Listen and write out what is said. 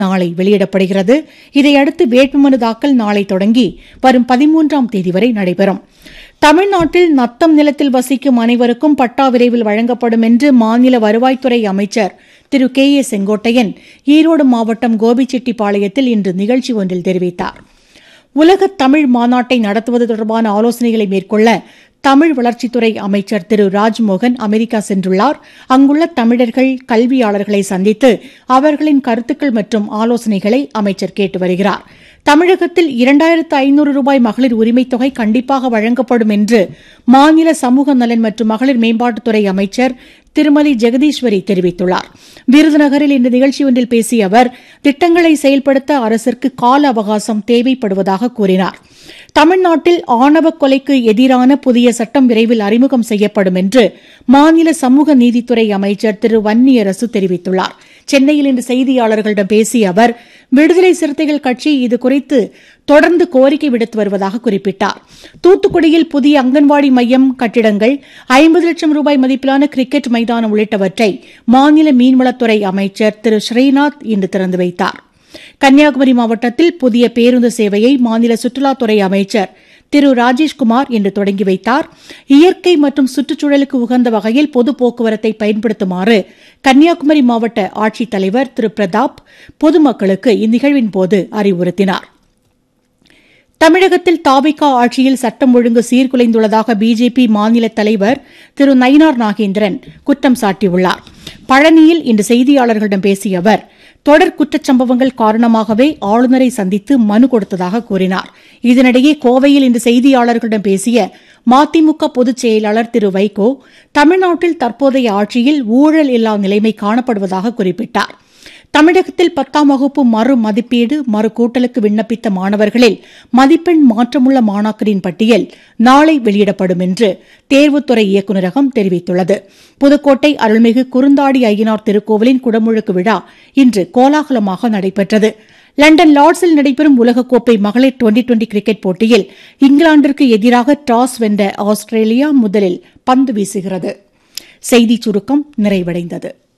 நாளை வெளியிடப்படுகிறது இதையடுத்து வேட்புமனு தாக்கல் நாளை தொடங்கி வரும் பதிமூன்றாம் தேதி வரை நடைபெறும் தமிழ்நாட்டில் நத்தம் நிலத்தில் வசிக்கும் அனைவருக்கும் பட்டா விரைவில் வழங்கப்படும் என்று மாநில வருவாய்த்துறை அமைச்சர் திரு கே ஏ செங்கோட்டையன் ஈரோடு மாவட்டம் கோபிச்செட்டிப்பாளையத்தில் இன்று நிகழ்ச்சி ஒன்றில் தெரிவித்தார் உலக தமிழ் மாநாட்டை நடத்துவது தொடர்பான ஆலோசனைகளை மேற்கொள்ள தமிழ் வளர்ச்சித்துறை அமைச்சர் திரு ராஜ்மோகன் அமெரிக்கா சென்றுள்ளார் அங்குள்ள தமிழர்கள் கல்வியாளர்களை சந்தித்து அவர்களின் கருத்துக்கள் மற்றும் ஆலோசனைகளை அமைச்சர் கேட்டு வருகிறார் தமிழகத்தில் இரண்டாயிரத்து ஐநூறு ரூபாய் மகளிர் உரிமைத் தொகை கண்டிப்பாக வழங்கப்படும் என்று மாநில சமூக நலன் மற்றும் மகளிர் மேம்பாட்டுத்துறை அமைச்சர் திருமதி ஜெகதீஸ்வரி தெரிவித்துள்ளார் விருதுநகரில் இந்த நிகழ்ச்சி ஒன்றில் பேசிய அவர் திட்டங்களை செயல்படுத்த அரசிற்கு கால அவகாசம் தேவைப்படுவதாக கூறினார் தமிழ்நாட்டில் ஆணவ கொலைக்கு எதிரான புதிய சட்டம் விரைவில் அறிமுகம் செய்யப்படும் என்று மாநில சமூக நீதித்துறை அமைச்சர் திரு வன்னியரசு தெரிவித்துள்ளார் சென்னையில் இன்று செய்தியாளர்களிடம் பேசிய அவர் விடுதலை சிறுத்தைகள் கட்சி இதுகுறித்து தொடர்ந்து கோரிக்கை விடுத்து வருவதாக குறிப்பிட்டார் தூத்துக்குடியில் புதிய அங்கன்வாடி மையம் கட்டிடங்கள் ஐம்பது லட்சம் ரூபாய் மதிப்பிலான கிரிக்கெட் மைதானம் உள்ளிட்டவற்றை மாநில மீன்வளத்துறை அமைச்சர் திரு ஸ்ரீநாத் இன்று திறந்து வைத்தார் கன்னியாகுமரி மாவட்டத்தில் புதிய பேருந்து சேவையை மாநில சுற்றுலாத்துறை அமைச்சர் திரு ராஜேஷ்குமார் இன்று தொடங்கி வைத்தார் இயற்கை மற்றும் சுற்றுச்சூழலுக்கு உகந்த வகையில் பொது போக்குவரத்தை பயன்படுத்துமாறு கன்னியாகுமரி மாவட்ட ஆட்சித்தலைவர் திரு பிரதாப் பொதுமக்களுக்கு இந்நிகழ்வின் போது அறிவுறுத்தினார் தமிழகத்தில் தாபிகா ஆட்சியில் சட்டம் ஒழுங்கு சீர்குலைந்துள்ளதாக பிஜேபி மாநில தலைவர் திரு நயினார் நாகேந்திரன் குற்றம் சாட்டியுள்ளார் பழனியில் இன்று செய்தியாளர்களிடம் பேசிய அவர் தொடர் குற்றச்சம்பவங்கள் காரணமாகவே ஆளுநரை சந்தித்து மனு கொடுத்ததாக கூறினார் இதனிடையே கோவையில் இன்று செய்தியாளர்களிடம் பேசிய மதிமுக பொதுச் செயலாளர் திரு வைகோ தமிழ்நாட்டில் தற்போதைய ஆட்சியில் ஊழல் இல்லா நிலைமை காணப்படுவதாக குறிப்பிட்டார் தமிழகத்தில் பத்தாம் வகுப்பு மறு மதிப்பீடு மறு கூட்டலுக்கு விண்ணப்பித்த மாணவர்களில் மதிப்பெண் மாற்றமுள்ள மாணாக்கரின் பட்டியல் நாளை வெளியிடப்படும் என்று தேர்வுத்துறை இயக்குநரகம் தெரிவித்துள்ளது புதுக்கோட்டை அருள்மிகு குறுந்தாடி ஐயனார் திருக்கோவிலின் குடமுழுக்கு விழா இன்று கோலாகலமாக நடைபெற்றது லண்டன் லார்ட்ஸில் நடைபெறும் உலகக்கோப்பை மகளிர் டுவெண்டி டுவெண்டி கிரிக்கெட் போட்டியில் இங்கிலாந்திற்கு எதிராக டாஸ் வென்ற ஆஸ்திரேலியா முதலில் பந்து வீசுகிறது செய்திச் சுருக்கம் நிறைவடைந்தது